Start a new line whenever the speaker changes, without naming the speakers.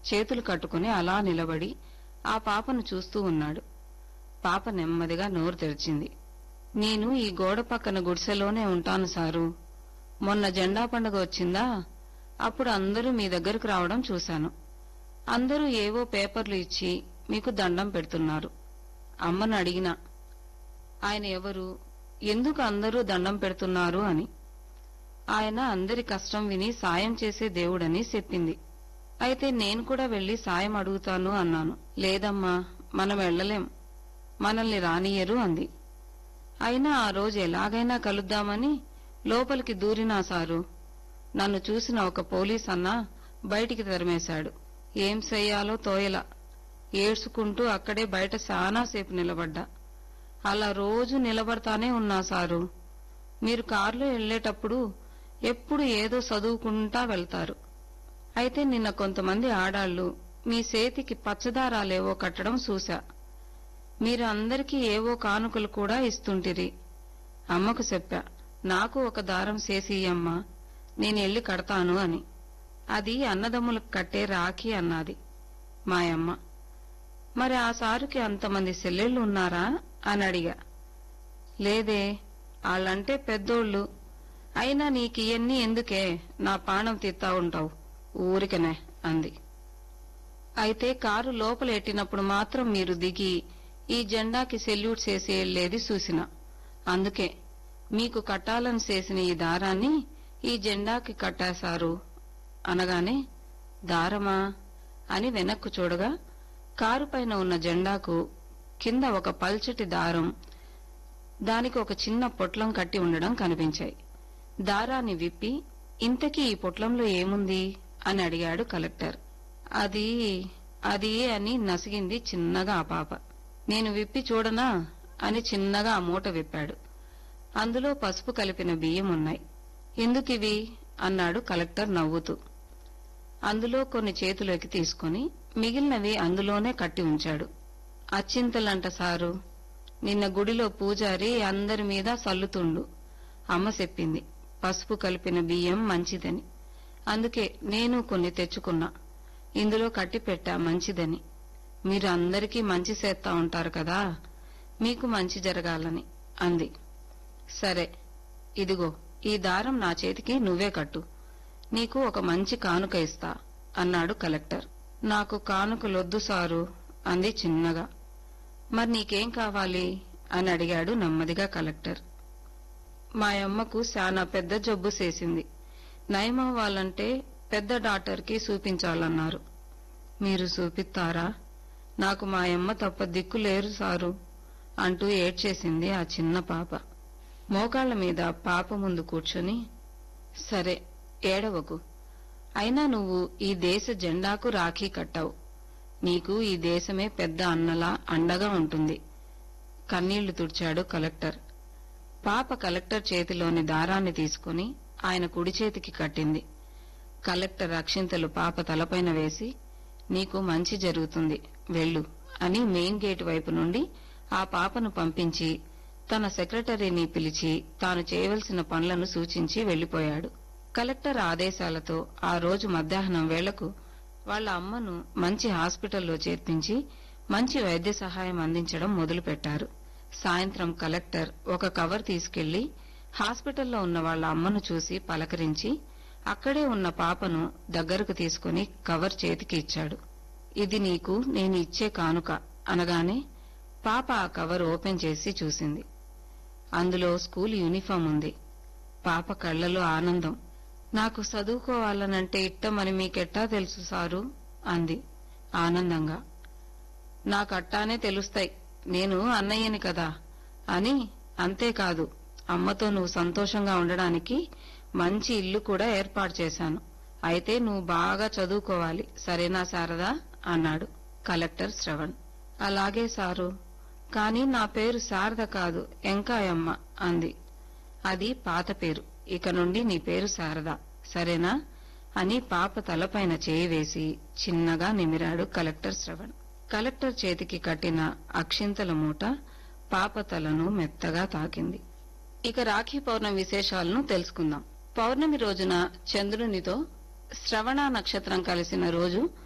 చేతులు కట్టుకుని అలా నిలబడి ఆ పాపను చూస్తూ ఉన్నాడు పాప నెమ్మదిగా నోరు తెరిచింది నేను ఈ గోడ పక్కన గుడిసెలోనే ఉంటాను సారు మొన్న జెండా పండుగ వచ్చిందా అప్పుడు అందరూ మీ దగ్గరకు రావడం చూశాను అందరూ ఏవో పేపర్లు ఇచ్చి మీకు దండం పెడుతున్నారు అమ్మను అడిగినా ఆయన ఎవరు ఎందుకు అందరూ దండం పెడుతున్నారు అని ఆయన అందరి కష్టం విని సాయం చేసే దేవుడని చెప్పింది అయితే నేను కూడా వెళ్లి సాయం అడుగుతాను అన్నాను లేదమ్మా మనం వెళ్ళలేం మనల్ని రానియరు అంది అయినా ఆ రోజు ఎలాగైనా కలుద్దామని లోపలికి దూరినా సారు నన్ను చూసిన ఒక పోలీస్ అన్న బయటికి తరిమేశాడు ఏం చెయ్యాలో తోయలా ఏడ్చుకుంటూ అక్కడే బయట చాలాసేపు నిలబడ్డా అలా రోజు నిలబడతానే ఉన్నా సారు మీరు కారులో వెళ్లేటప్పుడు ఎప్పుడు ఏదో చదువుకుంటా వెళ్తారు అయితే నిన్న కొంతమంది ఆడాళ్లు మీ చేతికి పచ్చదారాలేవో కట్టడం చూశా మీరు అందరికీ ఏవో కానుకలు కూడా ఇస్తుంటిరి అమ్మకు చెప్పా నాకు ఒక దారం చేసి అమ్మా నేనెళ్ళి కడతాను అని అది అన్నదమ్ములకు కట్టే రాఖీ అన్నది మాయమ్మ మరి ఆ సారుకి అంతమంది సెల్లెళ్ళు ఉన్నారా అని అడిగా లేదే వాళ్ళంటే పెద్దోళ్ళు అయినా నీకియన్నీ ఎందుకే నా పాణం తీత్తా ఉంటావు ఊరికనే అంది అయితే కారు లోపల ఎట్టినప్పుడు మాత్రం మీరు దిగి ఈ జెండాకి సెల్యూట్ చేసి వెళ్లేది చూసిన అందుకే మీకు కట్టాలని చేసిన ఈ దారాన్ని ఈ జెండాకి కట్టేశారు అనగానే దారమా అని వెనక్కు చూడగా కారు పైన ఉన్న జెండాకు కింద ఒక పల్చటి దారం దానికి ఒక చిన్న పొట్లం కట్టి ఉండడం కనిపించాయి దారాన్ని విప్పి ఇంతకీ ఈ పొట్లంలో ఏముంది అని అడిగాడు కలెక్టర్ అది అది అని నసిగింది చిన్నగా ఆ పాప నేను విప్పి చూడనా అని చిన్నగా ఆ మూట విప్పాడు అందులో పసుపు కలిపిన బియ్యం ఉన్నాయి ఎందుకివి అన్నాడు కలెక్టర్ నవ్వుతూ అందులో కొన్ని చేతులోకి తీసుకుని మిగిలినవి అందులోనే కట్టి ఉంచాడు అచ్చింతలంట సారు నిన్న గుడిలో పూజారి అందరి మీద సల్లుతుండు అమ్మ చెప్పింది పసుపు కలిపిన బియ్యం మంచిదని అందుకే నేను కొన్ని తెచ్చుకున్నా ఇందులో కట్టి పెట్టా మంచిదని మీరు అందరికీ మంచి చేస్తా ఉంటారు కదా మీకు మంచి జరగాలని అంది సరే ఇదిగో ఈ దారం నా చేతికి నువ్వే కట్టు నీకు ఒక మంచి కానుక ఇస్తా అన్నాడు కలెక్టర్ నాకు కానుకలొద్దు సారు అంది చిన్నగా మరి నీకేం కావాలి అని అడిగాడు నెమ్మదిగా కలెక్టర్ మా అమ్మకు చాలా పెద్ద జబ్బు చేసింది నయమవ్వాలంటే పెద్ద డాక్టర్కి చూపించాలన్నారు మీరు చూపిస్తారా నాకు మా అమ్మ తప్ప దిక్కు లేరు సారు అంటూ ఏడ్చేసింది ఆ చిన్న పాప మోకాళ్ల మీద పాప ముందు కూర్చొని సరే ఏడవకు అయినా నువ్వు ఈ దేశ జెండాకు రాఖీ కట్టావు నీకు ఈ దేశమే పెద్ద అన్నలా అండగా ఉంటుంది కన్నీళ్లు తుడిచాడు కలెక్టర్ పాప కలెక్టర్ చేతిలోని దారాన్ని తీసుకుని ఆయన కుడి చేతికి కట్టింది కలెక్టర్ అక్షింతలు పాప తలపైన వేసి నీకు మంచి జరుగుతుంది వెళ్ళు అని మెయిన్ గేట్ వైపు నుండి ఆ పాపను పంపించి తన సెక్రటరీని పిలిచి తాను చేయవలసిన పనులను సూచించి వెళ్లిపోయాడు కలెక్టర్ ఆదేశాలతో ఆ రోజు మధ్యాహ్నం వేళకు వాళ్ళ అమ్మను మంచి హాస్పిటల్లో చేర్పించి మంచి వైద్య సహాయం అందించడం మొదలుపెట్టారు సాయంత్రం కలెక్టర్ ఒక కవర్ తీసుకెళ్లి హాస్పిటల్లో ఉన్న వాళ్ళ అమ్మను చూసి పలకరించి అక్కడే ఉన్న పాపను దగ్గరకు తీసుకుని కవర్ చేతికి ఇచ్చాడు ఇది నీకు నేను ఇచ్చే కానుక అనగానే పాప ఆ కవర్ ఓపెన్ చేసి చూసింది అందులో స్కూల్ యూనిఫామ్ ఉంది పాప కళ్లలో ఆనందం నాకు చదువుకోవాలనంటే ఇట్టమని మీకెట్టా తెలుసు సారు అంది ఆనందంగా నాకట్టానే తెలుస్తాయి నేను అన్నయ్యని కదా అని అంతేకాదు అమ్మతో నువ్వు సంతోషంగా ఉండడానికి మంచి ఇల్లు కూడా ఏర్పాటు చేశాను అయితే నువ్వు బాగా చదువుకోవాలి సరేనా శారదా అన్నాడు కలెక్టర్ శ్రవణ్ అలాగే సారు కాని నా పేరు శారద కాదు ఎంకాయమ్మ అంది అది పాత పేరు ఇక నుండి నీ పేరు శారద సరేనా అని పాప తలపైన చేయి వేసి చిన్నగా నిమిరాడు కలెక్టర్ శ్రవణ్ కలెక్టర్ చేతికి కట్టిన అక్షింతల మూట పాప తలను మెత్తగా తాకింది ఇక రాఖీ పౌర్ణమి విశేషాలను తెలుసుకుందాం పౌర్ణమి రోజున చంద్రునితో శ్రవణ నక్షత్రం కలిసిన రోజు